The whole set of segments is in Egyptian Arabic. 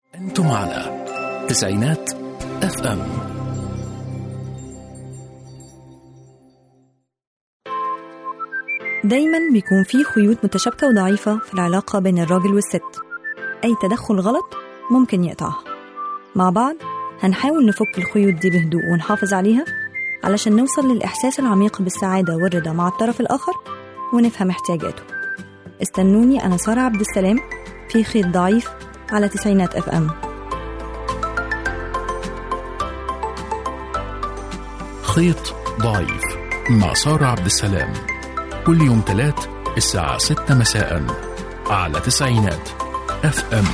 أنتم على تسعينات اف ام دايما بيكون في خيوط متشابكة وضعيفة في العلاقة بين الراجل والست أي تدخل غلط ممكن يقطعها مع بعض هنحاول نفك الخيوط دي بهدوء ونحافظ عليها علشان نوصل للإحساس العميق بالسعادة والرضا مع الطرف الآخر ونفهم احتياجاته استنوني أنا سارة عبد السلام في خيط ضعيف على تسعينات اف ام خيط ضعيف مع سارة عبد السلام كل يوم تلات الساعة ستة مساء على تسعينات اف ام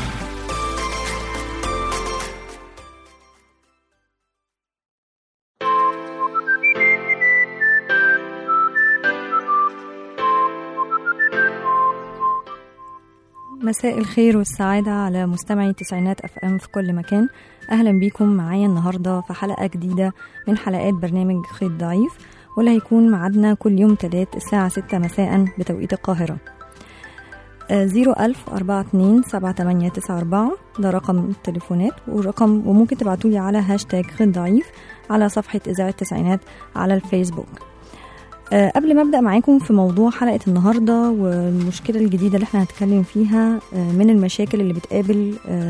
مساء الخير والسعادة على مستمعي تسعينات اف ام في كل مكان اهلا بيكم معايا النهاردة في حلقة جديدة من حلقات برنامج خيط ضعيف واللي هيكون معادنا كل يوم تلات الساعة ستة مساء بتوقيت القاهرة زيرو ألف أربعة اتنين سبعة تمانية تسعة أربعة ده رقم التليفونات ورقم وممكن تبعتولي على هاشتاج خيط ضعيف على صفحة إذاعة التسعينات على الفيسبوك أه قبل ما ابدا معاكم في موضوع حلقه النهارده والمشكله الجديده اللي احنا هنتكلم فيها أه من المشاكل اللي بتقابل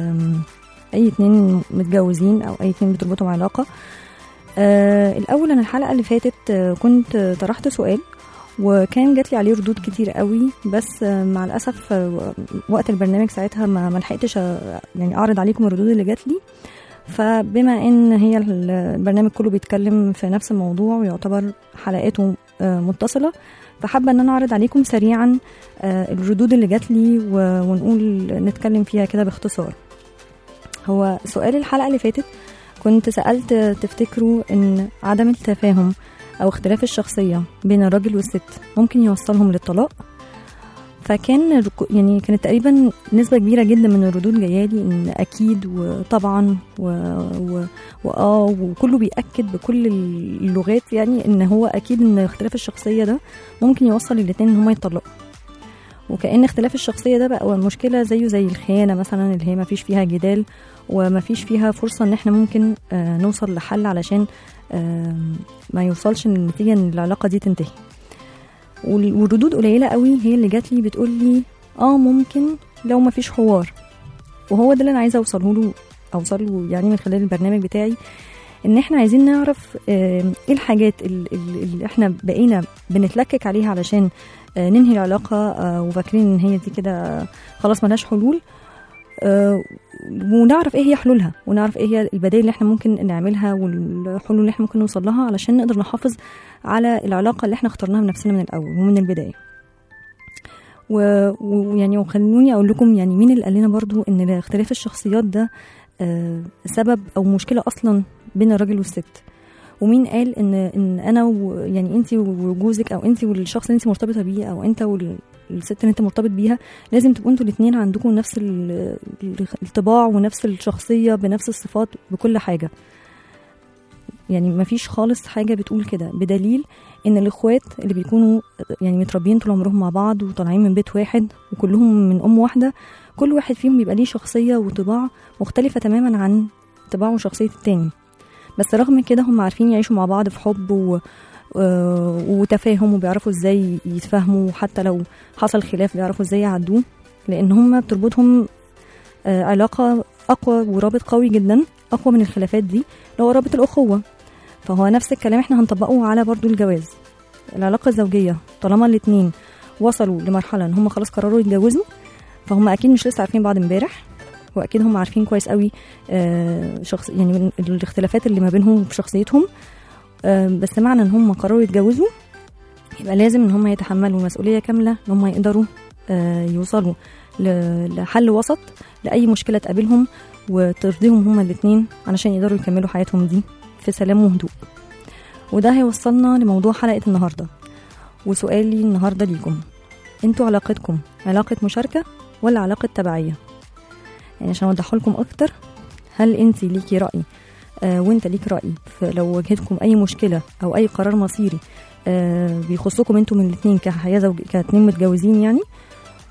اي اتنين متجوزين او اي اتنين بتربطهم علاقه أه الاول انا الحلقه اللي فاتت كنت طرحت سؤال وكان جات لي عليه ردود كتير قوي بس مع الاسف وقت البرنامج ساعتها ما لحقتش يعني اعرض عليكم الردود اللي جات لي فبما ان هي البرنامج كله بيتكلم في نفس الموضوع ويعتبر حلقاته متصله فحابه ان انا اعرض عليكم سريعا الردود اللي جات لي ونقول نتكلم فيها كده باختصار هو سؤال الحلقه اللي فاتت كنت سالت تفتكروا ان عدم التفاهم او اختلاف الشخصيه بين الراجل والست ممكن يوصلهم للطلاق فكان يعني كانت تقريبا نسبة كبيرة جدا من الردود جاية لي ان اكيد وطبعا و... و... واه وكله بيأكد بكل اللغات يعني ان هو اكيد ان اختلاف الشخصية ده ممكن يوصل الاتنين ان هما يتطلقوا وكأن اختلاف الشخصية ده بقى المشكلة زيه زي الخيانة مثلا اللي هي مفيش فيها جدال ومفيش فيها فرصة ان احنا ممكن آه نوصل لحل علشان آه ما يوصلش النتيجة ان العلاقة دي تنتهي والردود قليله قوي هي اللي جات لي بتقول لي اه ممكن لو ما فيش حوار وهو ده اللي انا عايزه اوصله له اوصل له يعني من خلال البرنامج بتاعي ان احنا عايزين نعرف ايه الحاجات اللي, اللي احنا بقينا بنتلكك عليها علشان ننهي العلاقه وفاكرين ان هي دي كده خلاص ملهاش حلول ونعرف ايه هي حلولها ونعرف ايه هي البدائل اللي احنا ممكن نعملها والحلول اللي احنا ممكن نوصل لها علشان نقدر نحافظ على العلاقه اللي احنا اخترناها بنفسنا من الاول ومن البدايه ويعني وخلوني اقول لكم يعني مين اللي قال لنا برضو ان اختلاف الشخصيات ده سبب او مشكله اصلا بين الراجل والست ومين قال ان ان انا و يعني انت وجوزك او انت والشخص اللي انت مرتبطه بيه او انت والست اللي انت مرتبط بيها لازم تبقوا انتوا الاثنين عندكم نفس الطباع ونفس الشخصيه بنفس الصفات بكل حاجه يعني ما فيش خالص حاجه بتقول كده بدليل ان الاخوات اللي بيكونوا يعني متربيين طول عمرهم مع بعض وطالعين من بيت واحد وكلهم من ام واحده كل واحد فيهم بيبقى ليه شخصيه وطباع مختلفه تماما عن طباع وشخصيه التاني بس رغم كده هم عارفين يعيشوا مع بعض في حب و... وتفاهم وبيعرفوا ازاي يتفاهموا وحتى لو حصل خلاف بيعرفوا ازاي يعدوه لان هم بتربطهم علاقه اقوى ورابط قوي جدا اقوى من الخلافات دي اللي هو رابط الاخوه فهو نفس الكلام احنا هنطبقه على برضو الجواز العلاقه الزوجيه طالما الاتنين وصلوا لمرحله ان هم خلاص قرروا يتجوزوا فهم اكيد مش لسه عارفين بعض امبارح واكيد هم عارفين كويس قوي آه شخص يعني الاختلافات اللي ما بينهم في شخصيتهم آه بس معنى ان هم قرروا يتجوزوا يبقى لازم ان هم يتحملوا مسؤوليه كامله ان هم يقدروا آه يوصلوا لحل وسط لاي مشكله تقابلهم وترضيهم هما الاثنين علشان يقدروا يكملوا حياتهم دي في سلام وهدوء وده هيوصلنا لموضوع حلقه النهارده وسؤالي النهارده ليكم انتوا علاقتكم علاقه مشاركه ولا علاقه تبعيه يعني عشان اوضح لكم اكتر هل انت ليكي راي آه وانت ليك راي لو واجهتكم اي مشكله او اي قرار مصيري آه بيخصكم انتوا من الاثنين كحياه زوج كاتنين متجوزين يعني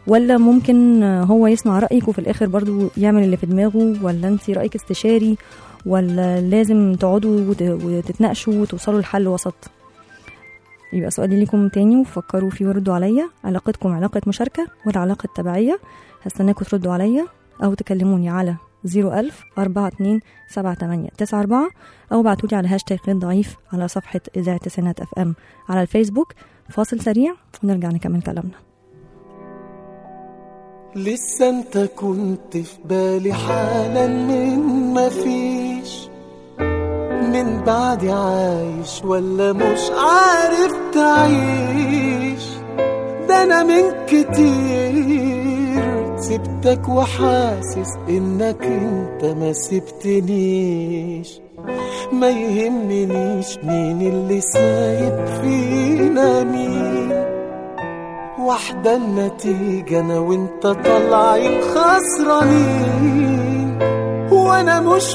ولا ممكن آه، هو يسمع رأيك وفي الآخر برضو يعمل اللي في دماغه ولا انت رأيك استشاري ولا لازم تقعدوا وت- وتتناقشوا وتوصلوا لحل وسط يبقى سؤالي ليكم تاني وفكروا فيه وردوا عليا علاقتكم علاقة مشاركة ولا علاقة تبعية هستناكم تردوا عليا أو تكلموني على 01000 42 78 94 أو ابعتولي على هاشتاج غير ضعيف على صفحة إذاعة تسعينات اف ام على الفيسبوك فاصل سريع ونرجع نكمل كلامنا لسه انت كنت في بالي حالا من ما فيش من بعد عايش ولا مش عارف تعيش ده انا من كتير سبتك وحاسس انك انت ما سبتنيش ما يهمنيش مين اللي سايب فينا مين واحدة النتيجة أنا وأنت طالعين خسرانين وأنا مش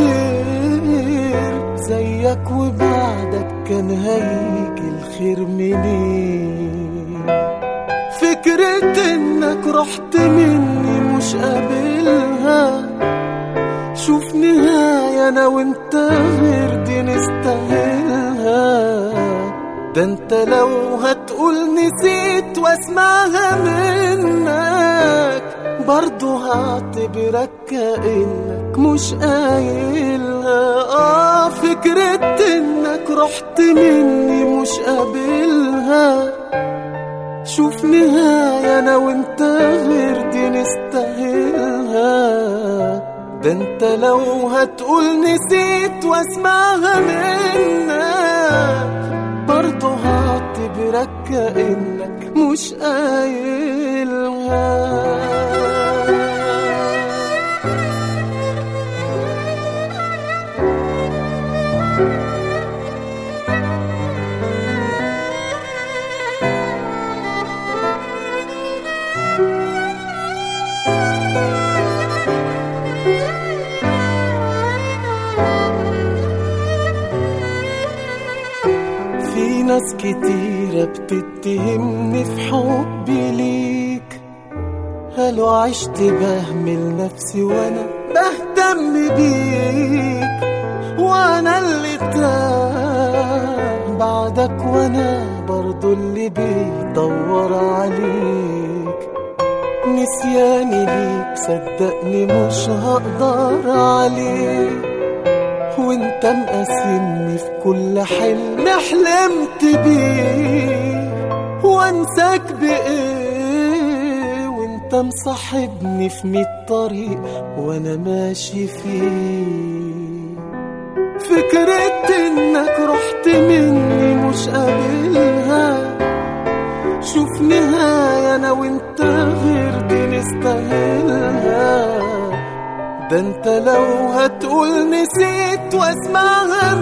بخير زيك وبعدك كان هيجي الخير منين فكرة إنك رحت مني مش قابلها شوف نهاية أنا وأنت غير دي نستاهلها ده انت لو هتقول نسيت واسمعها منك برضو هعتبرك كأنك مش قايلها اه فكرة انك رحت مني مش قابلها شوف نهاية انا وانت غير دي نستاهلها ده انت لو هتقول نسيت واسمعها منك برضه هعتبرك كأنك مش قايلها في ناس كتيرة بتتهمني في حبي ليك قالوا عشت بهمل نفسي وانا بهتم بيك وانا اللي تاه بعدك وانا برضو اللي بيدور عليك نسياني ليك صدقني مش هقدر عليك وانت مقاسمني في كل حلم حلمت بيه وانساك بايه وانت مصاحبني في ميت طريق وانا ماشي فيه فكرة انك رحت مني مش قابلها شوف نهاية انا وانت غير دي نستاهلها ده انت لو هتقول نسيت واسمعها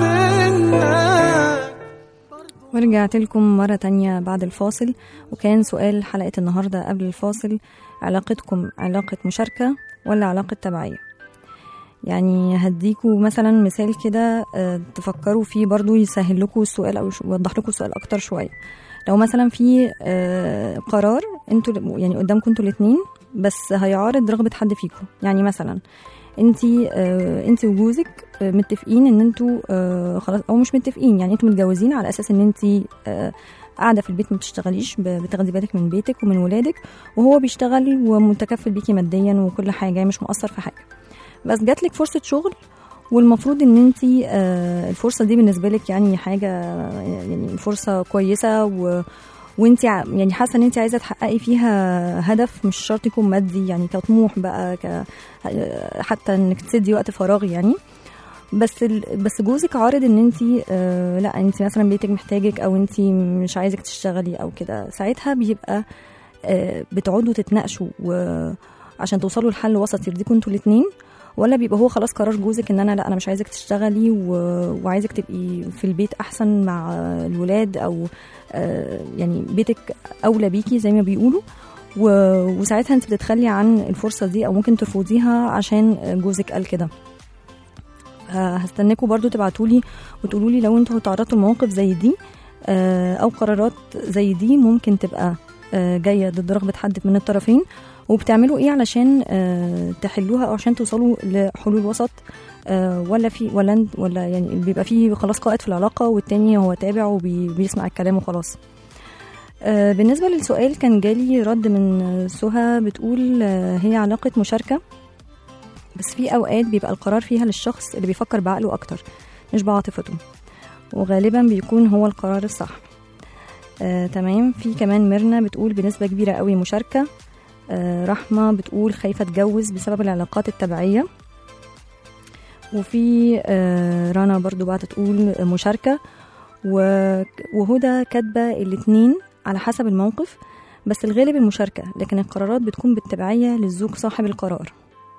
منك ورجعت لكم مرة تانية بعد الفاصل وكان سؤال حلقة النهاردة قبل الفاصل علاقتكم علاقة مشاركة ولا علاقة تبعية يعني هديكوا مثلا مثال كده آه، تفكروا فيه برضو يسهل لكم السؤال او يش- يوضح لكم السؤال اكتر شوية لو مثلا في آه، قرار انتوا يعني قدامكم انتوا الاتنين بس هيعارض رغبة حد فيكم يعني مثلا انتي آه انتي وجوزك آه متفقين ان انتوا آه خلاص او مش متفقين يعني انتوا متجوزين على اساس ان انتي آه قاعده في البيت ما بتشتغليش ب- بتاخدي بالك من بيتك ومن ولادك وهو بيشتغل ومتكفل بيكي ماديا وكل حاجه يعني مش مقصر في حاجه بس جاتلك فرصه شغل والمفروض ان انت الفرصه دي بالنسبه لك يعني حاجه يعني فرصه كويسه و وانت يعني حاسه ان انت عايزه تحققي فيها هدف مش شرط يكون مادي يعني كطموح بقى ك حتى انك تسدي وقت فراغ يعني بس ال... بس جوزك عارض ان انت آه لا انت مثلا بيتك محتاجك او انت مش عايزك تشتغلي او كده ساعتها بيبقى آه بتقعدوا تتناقشوا وعشان توصلوا لحل وسط يرضيكم انتوا الاثنين ولا بيبقى هو خلاص قرار جوزك ان انا لا انا مش عايزك تشتغلي و... وعايزك تبقي في البيت احسن مع الولاد او آه يعني بيتك اولى بيكي زي ما بيقولوا و... وساعتها انت بتتخلي عن الفرصه دي او ممكن ترفضيها عشان جوزك قال كده هستناكم برضو تبعتولي وتقولوا لي لو انتوا تعرضتوا لمواقف زي دي او قرارات زي دي ممكن تبقى آه، جايه ضد رغبه حد من الطرفين وبتعملوا ايه علشان آه، تحلوها او عشان توصلوا لحلول وسط آه، ولا في ولا انت- ولا يعني بيبقى في خلاص قائد في العلاقه والتاني هو تابع وبيسمع الكلام وخلاص آه، بالنسبه للسؤال كان جالي رد من آه، سهى بتقول آه، هي علاقه مشاركه بس في اوقات بيبقى القرار فيها للشخص اللي بيفكر بعقله اكتر مش بعاطفته وغالبا بيكون هو القرار الصح آه، تمام في كمان ميرنا بتقول بنسبة كبيرة قوي مشاركة آه، رحمة بتقول خايفة اتجوز بسبب العلاقات التبعية وفي آه، رنا برضو بعد تقول مشاركة و- وهدى كاتبة الاتنين على حسب الموقف بس الغالب المشاركة لكن القرارات بتكون بالتبعية للزوج صاحب القرار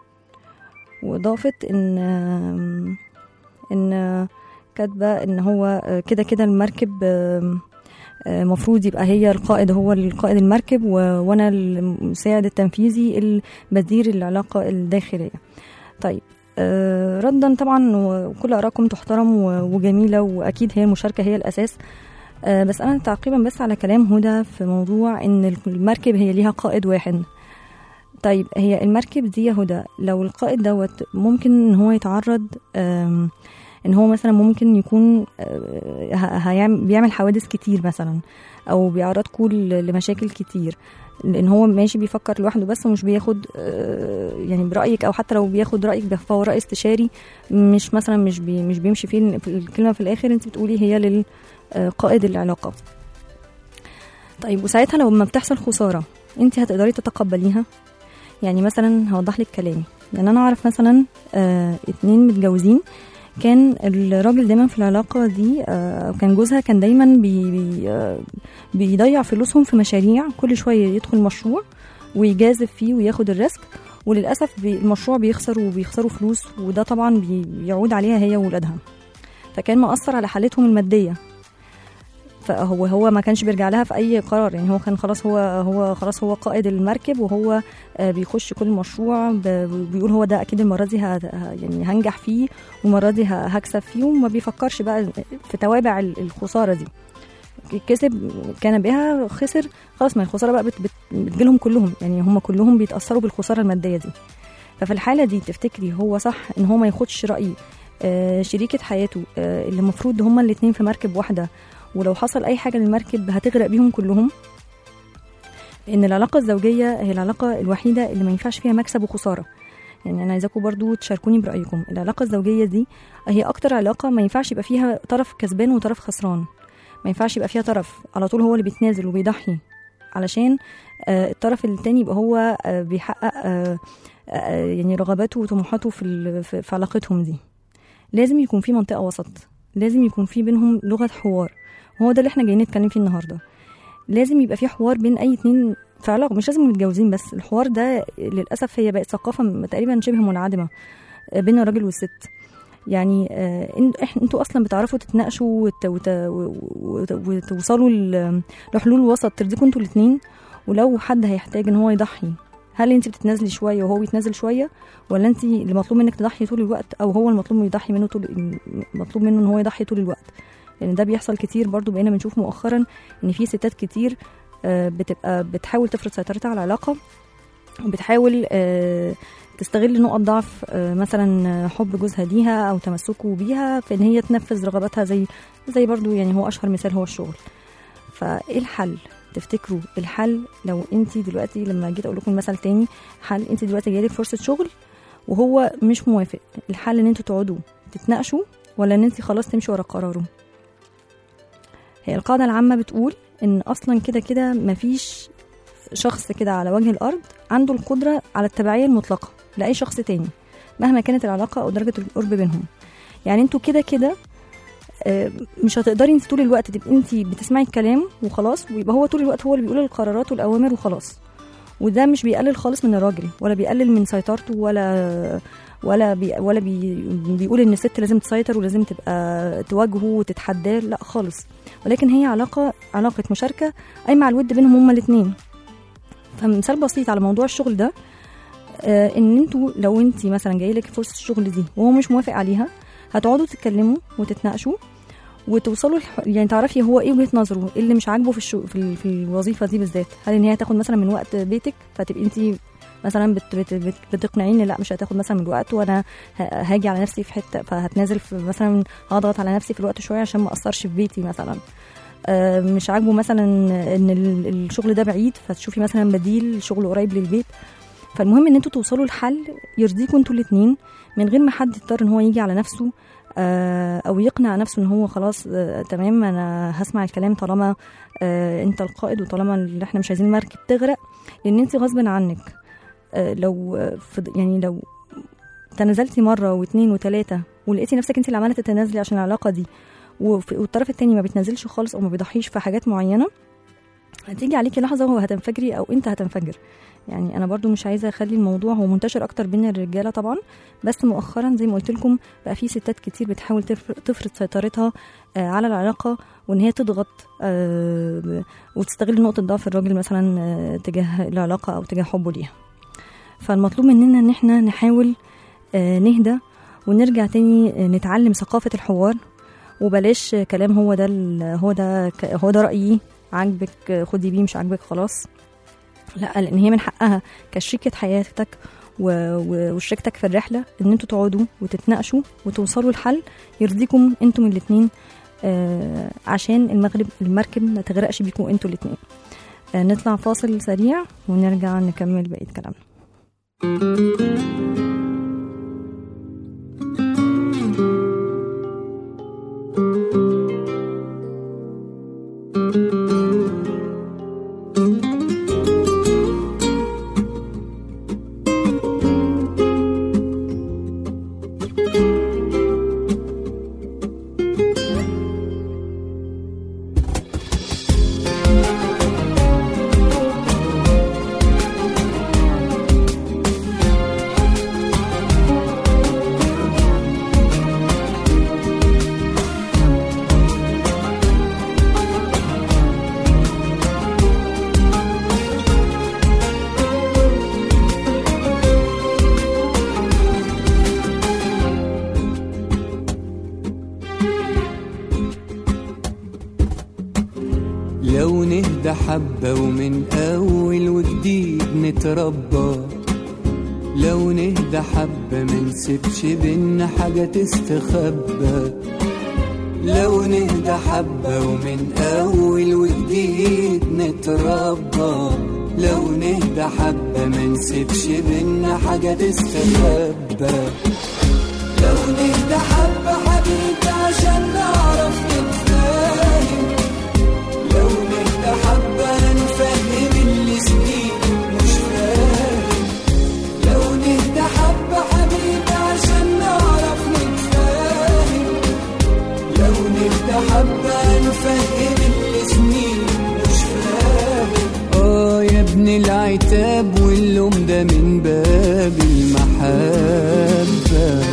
وإضافة إن آم، إن آه، كاتبة إن هو آه، كده كده المركب آم، آه، مفروض يبقى هي القائد هو القائد المركب و- وانا المساعد التنفيذي اللي بدير العلاقه الداخليه طيب آه، ردا طبعا وكل ارائكم تحترم و- وجميله واكيد هي المشاركه هي الاساس آه، بس انا تعقيبا بس على كلام هدى في موضوع ان المركب هي ليها قائد واحد طيب هي المركب دي يا هدى لو القائد دوت ممكن ان هو يتعرض آم، ان هو مثلا ممكن يكون آه، ه- هيعمل بيعمل حوادث كتير مثلا او بيعرضكوا ل- لمشاكل كتير لان هو ماشي بيفكر لوحده بس ومش بياخد آه، يعني برايك او حتى لو بياخد رايك ده فهو راي استشاري مش مثلا مش بي مش بيمشي فيه في الكلمه في الاخر انت بتقولي هي للقائد العلاقه طيب وساعتها لو ما بتحصل خساره انت هتقدري تتقبليها يعني مثلا هوضح لك كلامي يعني انا اعرف مثلا آه اتنين متجوزين كان الراجل دايما في العلاقه دي آه كان جوزها كان دايما بي بي آه بيضيع فلوسهم في مشاريع كل شويه يدخل مشروع ويجازف فيه وياخد الريسك وللاسف بي- المشروع بيخسر وبيخسروا فلوس وده طبعا بي- بيعود عليها هي وولادها فكان مأثر على حالتهم الماديه فهو هو ما كانش بيرجع لها في اي قرار يعني هو كان خلاص هو هو خلاص هو قائد المركب وهو آه، بيخش كل مشروع ب- بيقول هو ده اكيد المره دي ه- ه- يعني هنجح فيه والمره دي ه- هكسب فيه وما بيفكرش بقى في توابع ال- الخساره دي كسب كان بها خسر خلاص ما الخساره بقى بت بت بتجيلهم كلهم يعني هم كلهم بيتاثروا بالخساره الماديه دي ففي الحاله دي تفتكري هو صح ان هو ما ياخدش راي آه، شريكه حياته آه، اللي المفروض هما الاتنين في مركب واحده ولو حصل اي حاجه للمركب هتغرق بيهم كلهم لان العلاقه الزوجيه هي العلاقه الوحيده اللي ما ينفعش فيها مكسب وخساره يعني انا عايزاكم برضو تشاركوني برايكم العلاقه الزوجيه دي هي اكتر علاقه ما ينفعش يبقى فيها طرف كسبان وطرف خسران ما ينفعش يبقى فيها طرف على طول هو اللي بيتنازل وبيضحي علشان آه، الطرف التاني يبقى هو آه، بيحقق آه، آه، يعني رغباته وطموحاته في ال- في في علاقتهم دي لازم يكون في منطقه وسط لازم يكون في بينهم لغه حوار وهو ده اللي احنا جايين نتكلم فيه النهارده لازم يبقى في حوار بين اي اتنين في علاقه مش لازم متجوزين بس الحوار ده للاسف هي بقت ثقافه م- تقريبا شبه منعدمه آه، بين الراجل والست يعني آه، إن- إح- انتوا اصلا بتعرفوا تتناقشوا وت- وت- وت- وتوصلوا ل- لحلول وسط ترضيكوا انتوا الاتنين ولو حد هيحتاج ان هو يضحي هل انت بتتنازلي شويه وهو بيتنازل شويه ولا انت اللي مطلوب منك تضحي طول الوقت او هو المطلوب منه يضحي منه طول مطلوب منه ان هو يضحي طول الوقت لان ده بيحصل كتير برضو بقينا بنشوف مؤخرا ان في ستات كتير آه، بتبقى بتحاول تفرض سيطرتها على العلاقه وبتحاول آه، تستغل نقط ضعف آه، مثلا حب جوزها ليها او تمسكه بيها في ان هي تنفذ رغباتها زي زي برضو يعني هو اشهر مثال هو الشغل فايه الحل تفتكروا الحل لو انت دلوقتي لما جيت اقول لكم مثل تاني حل انت دلوقتي جايلك فرصه شغل وهو مش موافق الحل ان انتوا تقعدوا تتناقشوا ولا ان انت خلاص تمشي ورا قراره هي القاعده العامه بتقول ان اصلا كده كده مفيش شخص كده على وجه الارض عنده القدره على التبعيه المطلقه لاي شخص تاني مهما كانت العلاقه او درجه القرب بينهم يعني انتوا كده كده آه، مش هتقدري انت طول الوقت تبقي انت بتسمعي الكلام وخلاص ويبقى هو طول الوقت هو اللي بيقول القرارات والاوامر وخلاص وده مش بيقلل خالص من الراجل ولا بيقلل من سيطرته ولا ولا بي ولا بي بيقول ان الست لازم تسيطر ولازم تبقى تواجهه وتتحداه لا خالص ولكن هي علاقه علاقه مشاركه قايمه على الود بينهم هما الاثنين فمثال بسيط على موضوع الشغل ده آه ان انتوا لو انت مثلا جاي لك فرصه الشغل دي وهو مش موافق عليها هتقعدوا تتكلموا وتتناقشوا وتوصلوا الح... يعني تعرفي هو ايه وجهه نظره ايه اللي مش عاجبه في الشو... في, ال... في الوظيفه دي بالذات هل ان هي هتاخد مثلا من وقت بيتك فتبقي انت مثلا بت... بت... بت... بتقنعيني لا مش هتاخد مثلا من الوقت وانا ه... هاجي على نفسي في حته فهتنازل في مثلا هضغط على نفسي في الوقت شويه عشان ما اثرش في بيتي مثلا آه، مش عاجبه مثلا ان ال- الشغل ده بعيد فتشوفي مثلا بديل شغل قريب للبيت فالمهم ان انتوا توصلوا لحل يرضيكوا انتوا الاتنين من غير ما حد يضطر ان هو يجي على نفسه آه، او يقنع نفسه ان هو خلاص آه، تمام انا هسمع الكلام طالما آه، انت القائد وطالما اللي احنا مش عايزين المركب تغرق لان انت غصب عنك آه، لو آه، فض- يعني لو تنازلتي مره واثنين وثلاثه ولقيتي نفسك انت اللي عماله تتنازلي عشان العلاقه دي وف- والطرف التاني ما بيتنازلش خالص او ما بيضحيش في حاجات معينه هتيجي عليكي لحظه وهو هتنفجري او انت هتنفجر يعني انا برضو مش عايزه اخلي الموضوع هو منتشر اكتر بين الرجاله طبعا بس مؤخرا زي ما قلت لكم بقى في ستات كتير بتحاول تفر- تفرض سيطرتها آه، على العلاقه وان هي تضغط آه، ب- وتستغل نقطه ضعف الراجل مثلا آه، تجاه العلاقه او تجاه حبه ليها فالمطلوب مننا ان احنا نحاول آه، نهدى ونرجع تاني آه، نتعلم ثقافه الحوار وبلاش كلام هو ده ال- هو ده ك- هو ده رايي عاجبك آه، خدي بيه مش عاجبك خلاص لا لان هي من حقها كشريكه حياتك و- و- وشريكتك في الرحله ان انتوا تقعدوا وتتناقشوا وتوصلوا لحل يرضيكم انتم الاثنين آه عشان المغرب المركب ما تغرقش بيكم انتوا الاثنين آه نطلع فاصل سريع ونرجع نكمل بقيه كلامنا لو نهدى حبة ومن أول وجديد نتربى لو نهدى حبة منسيبش بينا حاجة تستخبى لو نهدى حبة ومن أول وجديد نتربى لو نهدى حبة منسيبش بينا حاجة تستخبى لو نهدى حبة حبيبي عشان نعرف نتفاهم لو نهدى حبة نفهم اللي سنين مش فاهم لو نهدى حبة حبيبي عشان نعرف نتفاهم لو نهدى حبة نفهم اللي سنين مش فاهم اه يا ابن العتاب واللوم ده من باب المحبة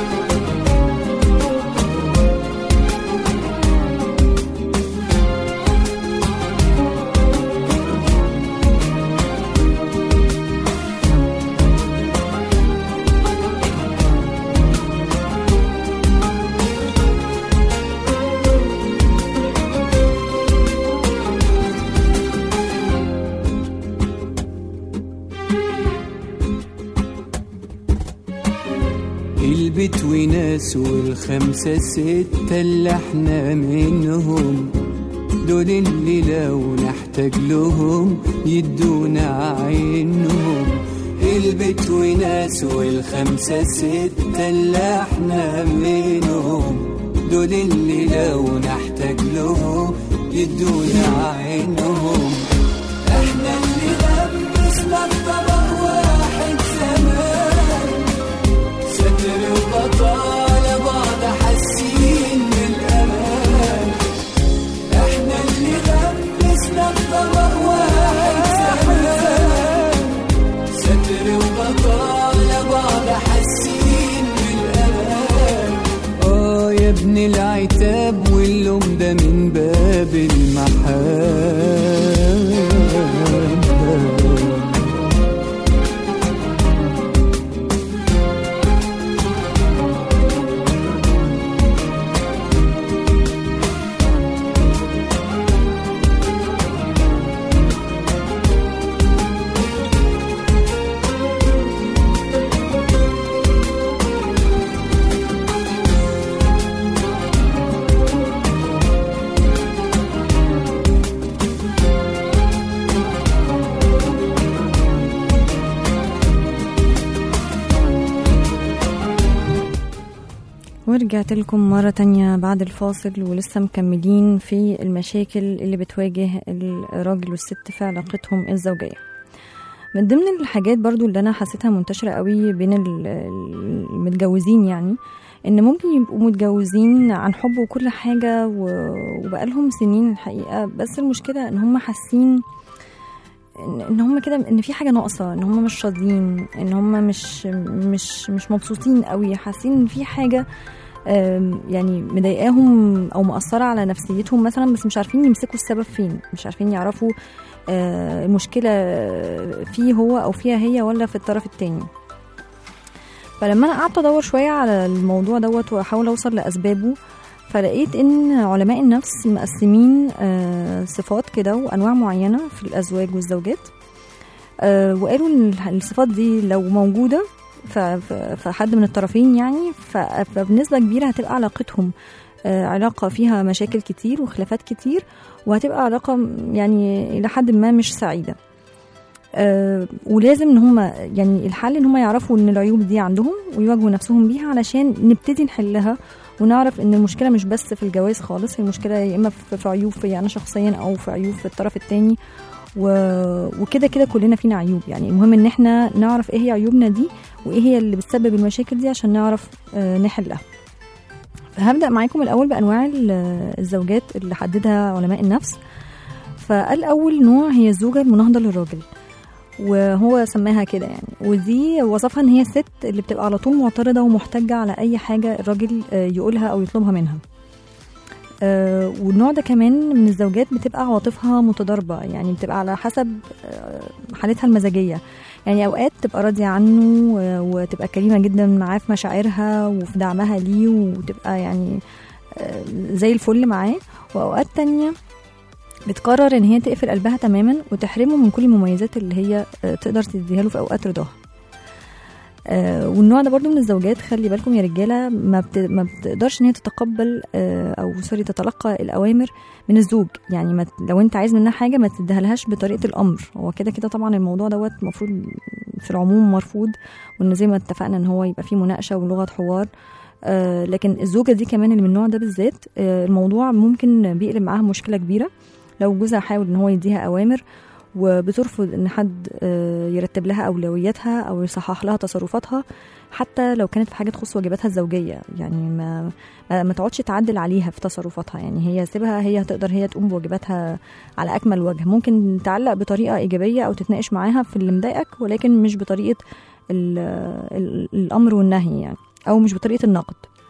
البيت وناس والخمسة ستة اللي احنا منهم دول اللي لو نحتاج لهم يدونا عينهم البيت وناس والخمسة ستة اللي احنا منهم دول اللي لو نحتاج لهم يدونا عينهم احنا اللي لبسنا الطبق واحد زمان ستر وبطالة بعض حاسين بالأمان احنا اللي لبسنا الطبق واحد زمان ستر وبطالة بعض حاسين بالأمان اه يا ابن العتاب واللوم ده من باب المحبة ورجعت لكم مرة تانية بعد الفاصل ولسه مكملين في المشاكل اللي بتواجه الراجل والست في علاقتهم الزوجية من ضمن الحاجات برضو اللي أنا حسيتها منتشرة قوي بين ال- المتجوزين يعني إن ممكن يبقوا متجوزين عن حب وكل حاجة و- وبقالهم سنين الحقيقة بس المشكلة إن هم حاسين ان إن هم كده ان في حاجه ناقصه ان هم مش راضيين ان هم مش مش مش مبسوطين قوي حاسين ان في حاجه آم، يعني مضايقاهم او مأثره على نفسيتهم مثلا بس مش عارفين يمسكوا السبب فين مش عارفين يعرفوا آه، المشكله فيه هو او فيها هي ولا في الطرف التاني فلما انا قعدت ادور شويه على الموضوع دوت واحاول اوصل لاسبابه فلقيت ان علماء النفس مقسمين آه، صفات كده وانواع معينه في الازواج والزوجات آه، وقالوا ان الصفات دي لو موجوده ف- ف- فحد من الطرفين يعني ف- فبنسبه كبيره هتبقى علاقتهم آه، علاقه فيها مشاكل كتير وخلافات كتير وهتبقى علاقه م- يعني الى حد ما مش سعيده آه، ولازم ان هم يعني الحل ان هم يعرفوا ان العيوب دي عندهم ويواجهوا نفسهم بيها علشان نبتدي نحلها ونعرف ان المشكله مش بس في الجواز خالص هي المشكله يا اما في في عيوب في انا شخصيا او في عيوب في الطرف التاني و- وكده كده كلنا فينا عيوب يعني المهم ان احنا نعرف ايه هي عيوبنا دي وايه هي اللي بتسبب المشاكل دي عشان نعرف آه، نحلها فهبدا معاكم الاول بانواع ال- الزوجات اللي حددها علماء النفس فقال اول نوع هي الزوجه المناهضه للراجل وهو سماها كده يعني ودي وصفها ان هي الست اللي بتبقى على طول معترضه ومحتجه على اي حاجه الراجل آه، يقولها او يطلبها منها آه، والنوع ده كمان من الزوجات بتبقى عواطفها متضاربه يعني بتبقى على حسب آه، حالتها المزاجيه يعني اوقات تبقى راضيه عنه آه، وتبقى كريمه جدا معاه في مشاعرها وفي دعمها ليه وتبقى يعني آه، زي الفل معاه واوقات تانية بتقرر ان هي تقفل قلبها تماما وتحرمه من كل المميزات اللي هي آه، تقدر تديها له في اوقات رضاها آه، والنوع ده برضو من الزوجات خلي بالكم يا رجاله ما, بت... ما بتقدرش ان هي تتقبل آه، او سوري تتلقى الاوامر من الزوج يعني ما... ت- لو انت عايز منها حاجه ما تديهالهاش بطريقه الامر هو كده كده طبعا الموضوع دوت المفروض في العموم مرفوض وان زي ما اتفقنا ان هو يبقى فيه مناقشه ولغه حوار آه، لكن الزوجه دي كمان اللي من النوع ده بالذات آه، الموضوع ممكن بيقلب معاها مشكله كبيره لو جوزها حاول ان هو يديها اوامر وبترفض ان حد آه، يرتب لها اولوياتها او يصحح لها تصرفاتها حتى لو كانت في حاجه تخص واجباتها الزوجيه يعني ما ما, ما تقعدش تعدل عليها في تصرفاتها يعني هي سيبها هي هتقدر هي تقوم بواجباتها على اكمل وجه ممكن تعلق بطريقه ايجابيه او تتناقش معاها في اللي مضايقك ولكن مش بطريقه ال ال الامر والنهي يعني او مش بطريقه النقد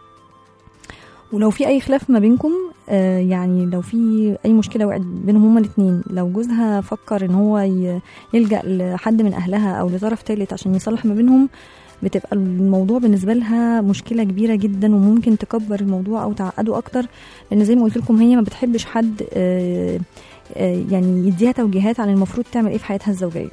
ولو في اي خلاف ما بينكم آه يعني لو في اي مشكله وقعت بينهم هما الاثنين لو جوزها فكر ان هو ي- يلجا لحد من اهلها او لطرف ثالث عشان يصلح ما بينهم بتبقى الموضوع بالنسبه لها مشكله كبيره جدا وممكن تكبر الموضوع او تعقده اكتر لان زي ما قلت لكم هي ما بتحبش حد آه آه يعني يديها توجيهات عن المفروض تعمل ايه في حياتها الزوجيه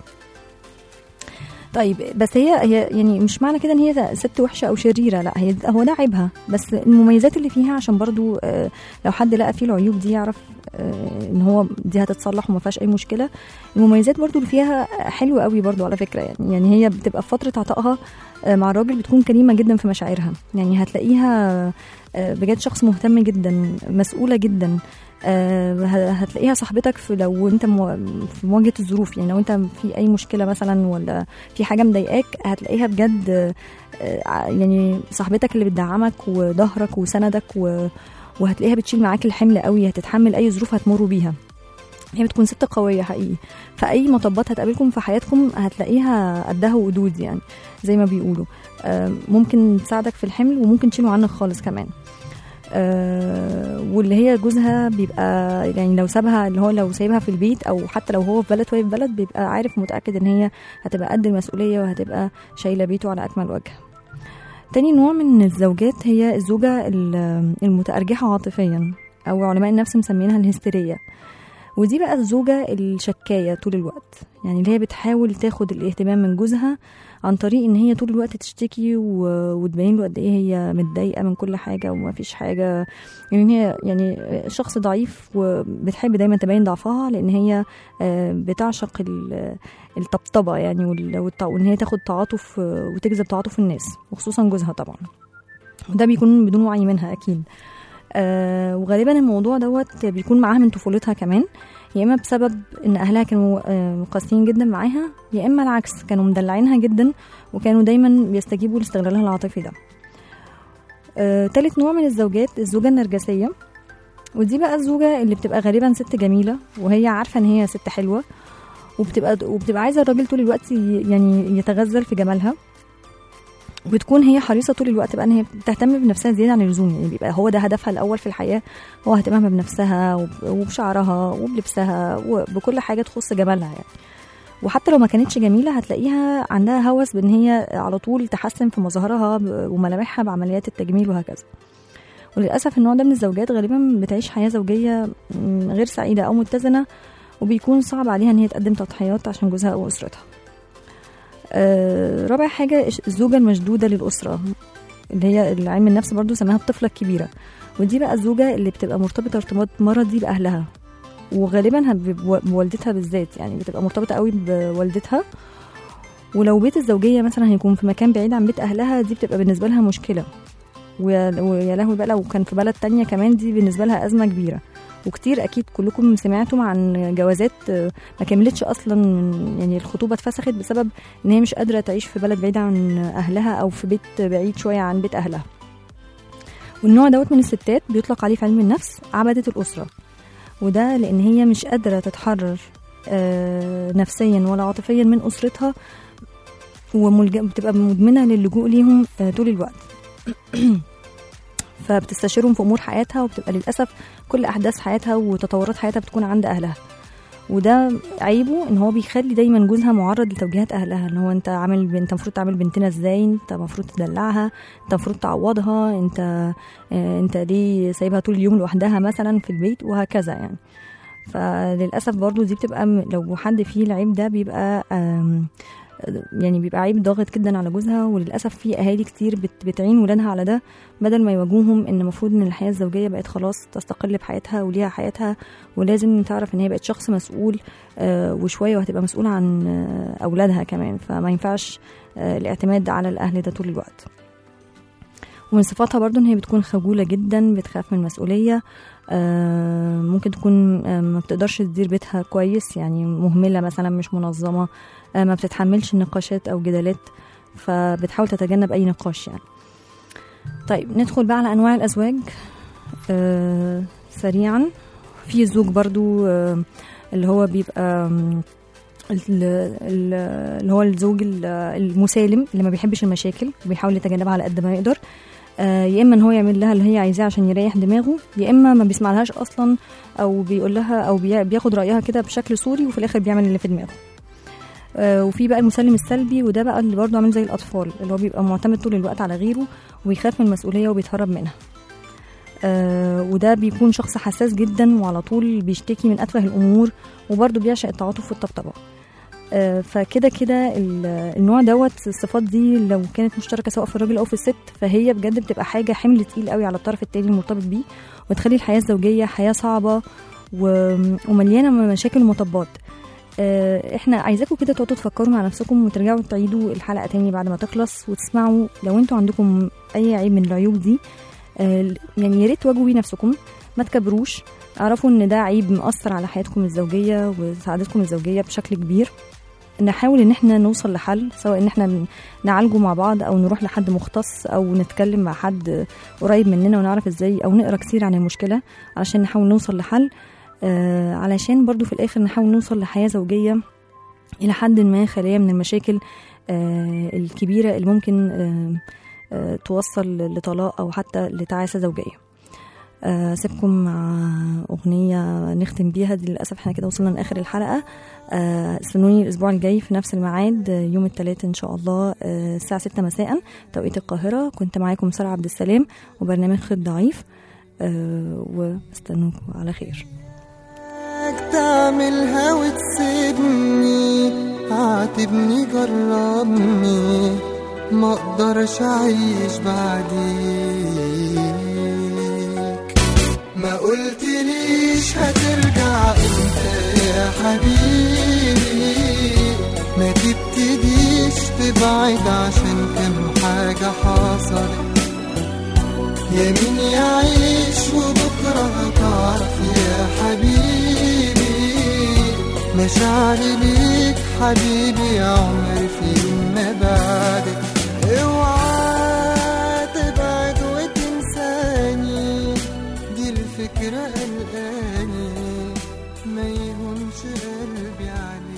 طيب بس هي هي يعني مش معنى كده ان هي ست وحشه او شريره لا هي هو ده عيبها بس المميزات اللي فيها عشان برضو آه، لو حد لقى فيه العيوب دي يعرف آه، ان هو دي هتتصلح وما فيهاش اي مشكله المميزات برضو اللي فيها حلوه قوي برضو على فكره يعني يعني هي بتبقى في فتره عطائها آه، مع الراجل بتكون كريمه جدا في مشاعرها يعني هتلاقيها آه، بجد شخص مهتم جدا مسؤوله جدا آه، ه- هتلاقيها صاحبتك في لو انت مو- في مواجهه الظروف يعني لو انت في اي مشكله مثلا ولا في حاجه مضايقاك هتلاقيها بجد آه، آه، يعني صاحبتك اللي بتدعمك وظهرك وسندك و وهتلاقيها بتشيل معاك الحمل قوي هتتحمل اي ظروف هتمروا بيها هي بتكون ست قوية حقيقي فأي مطبات هتقابلكم في حياتكم هتلاقيها قدها وقدود يعني زي ما بيقولوا آه، ممكن تساعدك في الحمل وممكن تشيله عنك خالص كمان آه، واللي هي جوزها بيبقى يعني لو سابها اللي هو لو سايبها في البيت او حتى لو هو في بلد وهي في بلد بيبقى عارف متاكد ان هي هتبقى قد المسؤوليه وهتبقى شايله بيته على اكمل وجه تاني نوع من الزوجات هي الزوجه ال- المتارجحه عاطفيا او علماء النفس مسمينها الهستيريه ودي بقى الزوجة الشكاية طول الوقت يعني اللي هي بتحاول تاخد الاهتمام من جوزها عن طريق ان هي طول الوقت تشتكي و... وتبين له قد ايه هي متضايقة من كل حاجة وما فيش حاجة يعني هي يعني شخص ضعيف وبتحب دايما تبين ضعفها لان هي آه، بتعشق ال- الطبطبة يعني وال- والت- وان هي تاخد تعاطف آه، وتجذب تعاطف الناس وخصوصا جوزها طبعا وده بيكون بدون وعي منها اكيد آه وغالبا الموضوع دوت بيكون معاها من طفولتها كمان يا اما بسبب ان اهلها كانوا آه قاسيين جدا معاها يا اما العكس كانوا مدلعينها جدا وكانوا دايما بيستجيبوا لاستغلالها العاطفي ده آه تالت نوع من الزوجات الزوجة النرجسية ودي بقى الزوجة اللي بتبقى غالبا ست جميلة وهي عارفة ان هي ست حلوة وبتبقى وبتبقى عايزة الراجل طول الوقت ي- يعني يتغزل في جمالها وبتكون هي حريصة طول الوقت بقى ان هي بتهتم بنفسها زيادة عن اللزوم يعني بيبقى هو ده هدفها الأول في الحياة هو اهتمامها بنفسها وب- وبشعرها وبلبسها وبكل حاجة تخص جمالها يعني وحتى لو ما كانتش جميلة هتلاقيها عندها هوس بان هي على طول تحسن في مظهرها ب- وملامحها بعمليات التجميل وهكذا وللأسف النوع ده من الزوجات غالبا بتعيش حياة زوجية م، غير سعيدة أو متزنة وبيكون صعب عليها ان هي تقدم تضحيات عشان جوزها او اسرتها آه، رابع حاجة الزوجة المشدودة للأسرة اللي هي اللي علم النفس برضو سماها الطفلة الكبيرة ودي بقى الزوجة اللي بتبقى مرتبطة ارتباط مرضي بأهلها وغالبا هب- بو- بوالدتها بالذات يعني بتبقى مرتبطة قوي بوالدتها ولو بيت الزوجية مثلا هيكون في مكان بعيد عن بيت أهلها دي بتبقى بالنسبة لها مشكلة ويا ويا لهوي بقى لو كان في بلد تانية كمان دي بالنسبة لها أزمة كبيرة وكتير أكيد كلكم سمعتم عن جوازات آه، ما كملتش أصلا من- يعني الخطوبة اتفسخت بسبب إن هي مش قادرة تعيش في بلد بعيد عن أهلها أو في بيت بعيد شوية عن بيت أهلها والنوع دوت من الستات بيطلق عليه في علم النفس عبدة الأسرة وده لأن هي مش قادرة تتحرر آه، نفسيا ولا عاطفيا من أسرتها وبتبقى مدمنة للجوء ليهم آه، طول الوقت فبتستشيرهم في أمور حياتها وبتبقى للأسف كل أحداث حياتها وتطورات حياتها بتكون عند أهلها وده عيبه ان هو بيخلي دايما جوزها معرض لتوجيهات اهلها ان هو انت عامل انت المفروض تعمل بنتنا ازاي انت المفروض تدلعها انت المفروض تعوضها انت آه، انت ليه سايبها طول اليوم لوحدها مثلا في البيت وهكذا يعني فللاسف برضو دي بتبقى م- لو حد فيه العيب ده بيبقى آم، يعني بيبقى عيب ضاغط جدا على جوزها وللاسف في اهالي كتير بت- بتعين ولادها على ده بدل ما يواجهوهم ان المفروض ان الحياه الزوجيه بقت خلاص تستقل بحياتها وليها حياتها ولازم تعرف ان هي بقت شخص مسؤول آه، وشويه وهتبقى مسؤوله عن آه، اولادها كمان فما ينفعش آه، الاعتماد على الاهل ده طول الوقت ومن صفاتها برضو ان هي بتكون خجوله جدا بتخاف من المسؤوليه آه، ممكن تكون آه، ما بتقدرش تدير بيتها كويس يعني مهمله مثلا مش منظمه آه، ما بتتحملش نقاشات او جدالات فبتحاول تتجنب اي نقاش يعني طيب ندخل بقى على انواع الازواج آه، سريعا في الزوج برضو آه، اللي هو بيبقى آم، ال- ال- اللي هو الزوج ال- المسالم اللي ما بيحبش المشاكل وبيحاول يتجنبها على قد ما يقدر آه، يا اما ان هو يعمل لها اللي هي عايزاه عشان يريح دماغه يا اما ما بيسمعلهاش اصلا او بيقول لها او بي- بياخد رايها كده بشكل صوري وفي الاخر بيعمل اللي في دماغه آه، وفي بقى المسلم السلبي وده بقى اللي برضه عامل زي الاطفال اللي هو بيبقى معتمد طول الوقت على غيره ويخاف من المسؤوليه وبيتهرب منها آه، وده بيكون شخص حساس جدا وعلى طول بيشتكي من اتفه الامور وبرضه بيعشق التعاطف والطبطبه آه، فكده كده ال- النوع دوت الصفات دي لو كانت مشتركه سواء في الراجل او في الست فهي بجد بتبقى حاجه حمل تقيل قوي على الطرف التاني المرتبط بيه وتخلي الحياه الزوجيه حياه صعبه و- ومليانه من مشاكل ومطبات آه، احنا عايزاكم كده تقعدوا تفكروا مع نفسكم وترجعوا تعيدوا الحلقه تاني بعد ما تخلص وتسمعوا لو انتوا عندكم اي عيب من العيوب دي آه، يعني يا ريت تواجهوا بيه نفسكم ما تكبروش اعرفوا ان ده عيب مأثر على حياتكم الزوجيه وسعادتكم الزوجيه بشكل كبير نحاول ان احنا نوصل لحل سواء ان احنا ن- نعالجه مع بعض او نروح لحد مختص او نتكلم مع حد قريب مننا ونعرف ازاي او نقرا كتير عن المشكله علشان نحاول نوصل لحل آه علشان برضو في الاخر نحاول نوصل لحياه زوجيه الى حد ما خاليه من المشاكل آه الكبيره اللي ممكن آه آه توصل لطلاق او حتى لتعاسه زوجيه آه، سيبكم مع أغنية نختم بيها دي للأسف احنا كده وصلنا لآخر الحلقة آه، استنوني الأسبوع الجاي في نفس الميعاد آه، يوم الثلاث إن شاء الله آه، الساعة ستة مساء توقيت القاهرة كنت معاكم سارة عبد السلام وبرنامج خط ضعيف آه، واستنوكم على خير تعملها وتسيبني عاتبني جربني ما اقدرش اعيش بعديك ما قلتليش هترجع امتى يا حبيبي ما تبتديش تبعد عشان كم حاجة حصلت يمين يعيش وبكرة هتعرف يا حبيبي مشاعري ليك حبيبي يا عمري في يوم ما بعدك اوعى تبعد وتنساني دي الفكرة قلقاني ما يهونش قلبي عليك